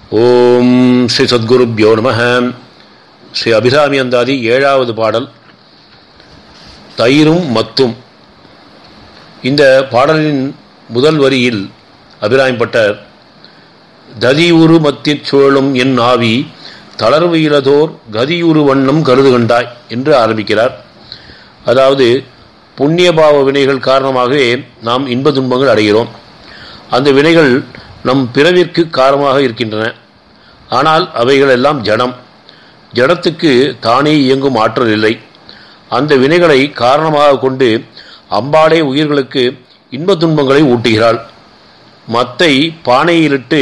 ஓம் ஸ்ரீ சத்குருப்யோ நம ஸ்ரீ அபிராமி அந்தாதி ஏழாவது பாடல் தயிரும் மத்தும் இந்த பாடலின் முதல் வரியில் அபிராமிப்பட்டர் ததியுரு மத்திற் சுழலும் என் ஆவி தளர்வு இலதோர் கதியுரு வண்ணம் கருது கண்டாய் என்று ஆரம்பிக்கிறார் அதாவது புண்ணியபாவ வினைகள் காரணமாகவே நாம் இன்ப துன்பங்கள் அடைகிறோம் அந்த வினைகள் நம் பிறவிற்கு காரணமாக இருக்கின்றன ஆனால் அவைகள் எல்லாம் ஜடம் ஜடத்துக்கு தானே இயங்கும் ஆற்றல் இல்லை அந்த வினைகளை காரணமாக கொண்டு அம்பாளே உயிர்களுக்கு இன்ப துன்பங்களை ஊட்டுகிறாள் மத்தை பானையிலிட்டு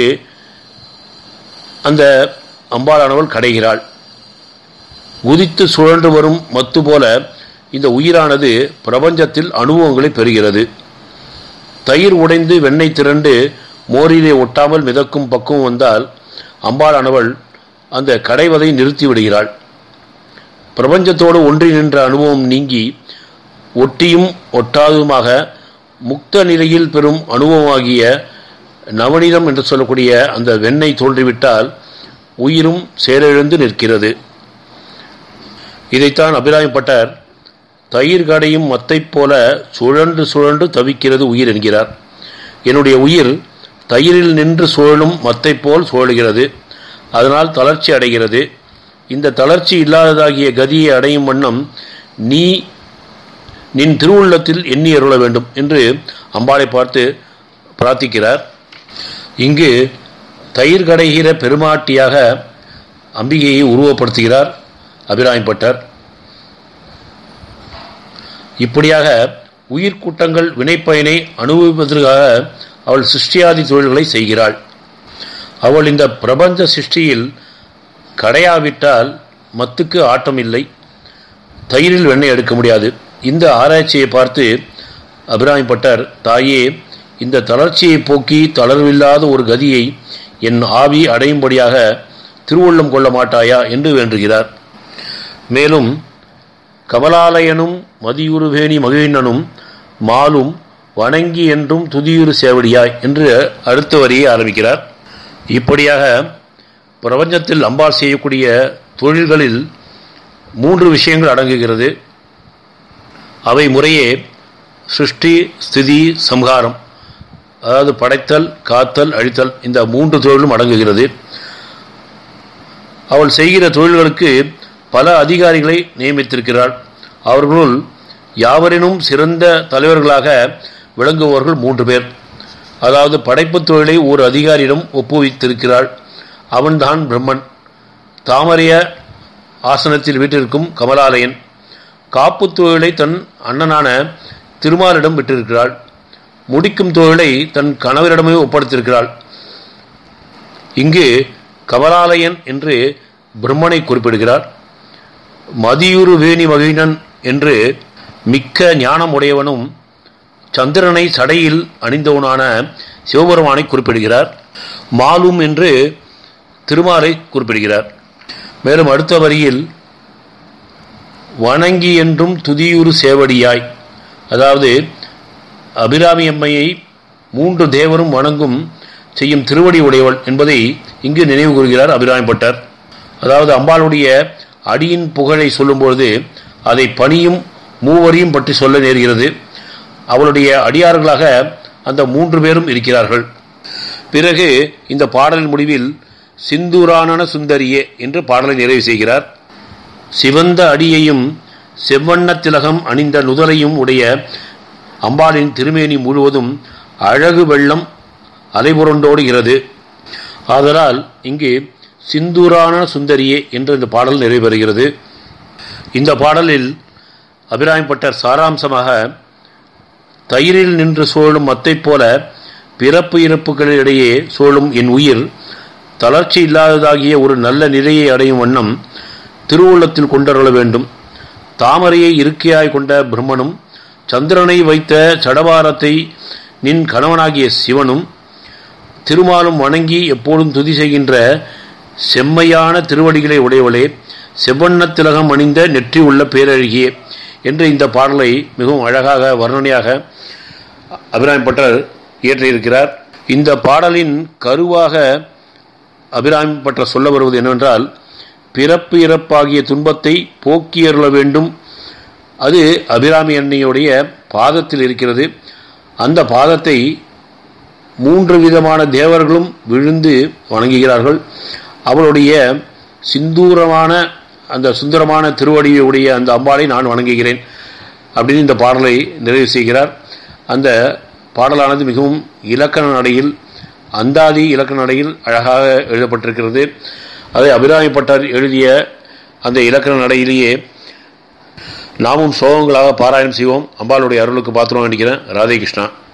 அந்த அம்பாளானவள் கடைகிறாள் குதித்து சுழன்று வரும் மத்து போல இந்த உயிரானது பிரபஞ்சத்தில் அனுபவங்களை பெறுகிறது தயிர் உடைந்து வெண்ணெய் திரண்டு மோரிலே ஒட்டாமல் மிதக்கும் பக்குவம் வந்தால் அம்பாளானவள் அந்த கடைவதை நிறுத்தி விடுகிறாள் பிரபஞ்சத்தோடு ஒன்றி நின்ற அனுபவம் நீங்கி ஒட்டியும் ஒட்டாதுமாக முக்த நிலையில் பெறும் அனுபவமாகிய நவநீதம் என்று சொல்லக்கூடிய அந்த வெண்ணெய் தோன்றிவிட்டால் உயிரும் செயலிழந்து நிற்கிறது இதைத்தான் அபிராயப்பட்டார் தயிர் கடையும் மத்தைப் போல சுழன்று சுழன்று தவிக்கிறது உயிர் என்கிறார் என்னுடைய உயிர் தயிரில் நின்று சுழலும் மத்தை போல் சுழலுகிறது அதனால் தளர்ச்சி அடைகிறது இந்த தளர்ச்சி இல்லாததாகிய கதியை அடையும் வண்ணம் நீ நின் திருவுள்ளத்தில் எண்ணி அருள வேண்டும் என்று அம்பாளை பார்த்து பிரார்த்திக்கிறார் இங்கு தயிர் கடைகிற பெருமாட்டியாக அம்பிகையை உருவப்படுத்துகிறார் அபிராமிப்பட்டர் இப்படியாக உயிர்க்கூட்டங்கள் வினைப்பயனை அனுபவிப்பதற்காக அவள் சிருஷ்டியாதி தொழில்களை செய்கிறாள் அவள் இந்த பிரபஞ்ச சிருஷ்டியில் கடையாவிட்டால் மத்துக்கு ஆட்டம் இல்லை தயிரில் வெண்ணெய் எடுக்க முடியாது இந்த ஆராய்ச்சியை பார்த்து அபிராமிப்பட்டர் தாயே இந்த தளர்ச்சியை போக்கி தளர்வில்லாத ஒரு கதியை என் ஆவி அடையும்படியாக திருவுள்ளம் கொள்ள மாட்டாயா என்று வேண்டுகிறார் மேலும் கமலாலயனும் மதியுருவேணி மகிழ்நனும் மாலும் வணங்கி என்றும் துதியுறு சேவடியாய் என்று அடுத்த வரியை ஆரம்பிக்கிறார் இப்படியாக பிரபஞ்சத்தில் அம்பாள் செய்யக்கூடிய தொழில்களில் மூன்று விஷயங்கள் அடங்குகிறது அவை முறையே சிருஷ்டி ஸ்திதி சம்ஹாரம் அதாவது படைத்தல் காத்தல் அழித்தல் இந்த மூன்று தொழிலும் அடங்குகிறது அவள் செய்கிற தொழில்களுக்கு பல அதிகாரிகளை நியமித்திருக்கிறாள் அவர்களுள் யாவரினும் சிறந்த தலைவர்களாக விளங்குபவர்கள் மூன்று பேர் அதாவது படைப்பு தொழிலை ஒரு அதிகாரியிடம் ஒப்புவித்திருக்கிறாள் அவன்தான் பிரம்மன் தாமரைய ஆசனத்தில் வீட்டிற்கும் கமலாலயன் காப்பு தொழிலை தன் அண்ணனான திருமாலிடம் விட்டிருக்கிறாள் முடிக்கும் தொழிலை தன் கணவரிடமே ஒப்படைத்திருக்கிறாள் இங்கு கமலாலயன் என்று பிரம்மனை குறிப்பிடுகிறார் மதியுரு வேணி மகிழன் என்று மிக்க ஞானம் உடையவனும் சந்திரனை சடையில் அணிந்தவனான சிவபெருமானை குறிப்பிடுகிறார் மாலும் என்று திருமாலை குறிப்பிடுகிறார் மேலும் அடுத்த வரியில் வணங்கி என்றும் துதியுறு சேவடியாய் அதாவது அபிராமி அம்மையை மூன்று தேவரும் வணங்கும் செய்யும் திருவடி உடையவள் என்பதை இங்கு நினைவு கூறுகிறார் அபிராமிப்பட்டர் அதாவது அம்பாளுடைய அடியின் புகழை சொல்லும்பொழுது அதை பணியும் மூவரையும் பற்றி சொல்ல நேர்கிறது அவளுடைய அடியார்களாக அந்த மூன்று பேரும் இருக்கிறார்கள் பிறகு இந்த பாடலின் முடிவில் சிந்தூரானன சுந்தரியே என்று பாடலை நிறைவு செய்கிறார் சிவந்த அடியையும் செவ்வண்ண திலகம் அணிந்த நுதலையும் உடைய அம்பாளின் திருமேனி முழுவதும் அழகு வெள்ளம் அலைபுரண்டோடுகிறது ஆதலால் இங்கு சிந்தூரான சுந்தரியே என்று இந்த பாடல் நிறைவேறுகிறது இந்த பாடலில் அபிராமிப்பட்டர் சாராம்சமாக தயிரில் நின்று சூழும் மத்தைப் போல பிறப்பு இறப்புகளிடையே சூழும் என் உயிர் தளர்ச்சி இல்லாததாகிய ஒரு நல்ல நிலையை அடையும் வண்ணம் திருவுள்ளத்தில் கொண்டருள வேண்டும் தாமரையை இருக்கையாய் கொண்ட பிரம்மனும் சந்திரனை வைத்த சடபாரத்தை நின் கணவனாகிய சிவனும் திருமாலும் வணங்கி எப்போதும் துதி செய்கின்ற செம்மையான திருவடிகளை உடையவளே செவ்வண்ண திலகம் அணிந்த நெற்றி உள்ள பேரழகியே என்று இந்த பாடலை மிகவும் அழகாக வர்ணனையாக அபிராமிப்பட்டர் இயற்றியிருக்கிறார் இந்த பாடலின் கருவாக அபிராமி பற்ற சொல்ல வருவது என்னவென்றால் பிறப்பு இறப்பாகிய துன்பத்தை போக்கியருள வேண்டும் அது அபிராமி அன்னையுடைய பாதத்தில் இருக்கிறது அந்த பாதத்தை மூன்று விதமான தேவர்களும் விழுந்து வணங்குகிறார்கள் அவளுடைய சிந்தூரமான அந்த சுந்தரமான திருவடியுடைய அந்த அம்பாளை நான் வணங்குகிறேன் அப்படின்னு இந்த பாடலை நிறைவு செய்கிறார் அந்த பாடலானது மிகவும் இலக்கண நடையில் அந்தாதி இலக்கண நடையில் அழகாக எழுதப்பட்டிருக்கிறது அதை அபிராமிப்பட்டார் எழுதிய அந்த இலக்கண நடையிலேயே நாமும் சோகங்களாக பாராயணம் செய்வோம் அம்பாளுடைய அருளுக்கு பாத்திரம் வேண்டிக்கிறேன் ராதே கிருஷ்ணா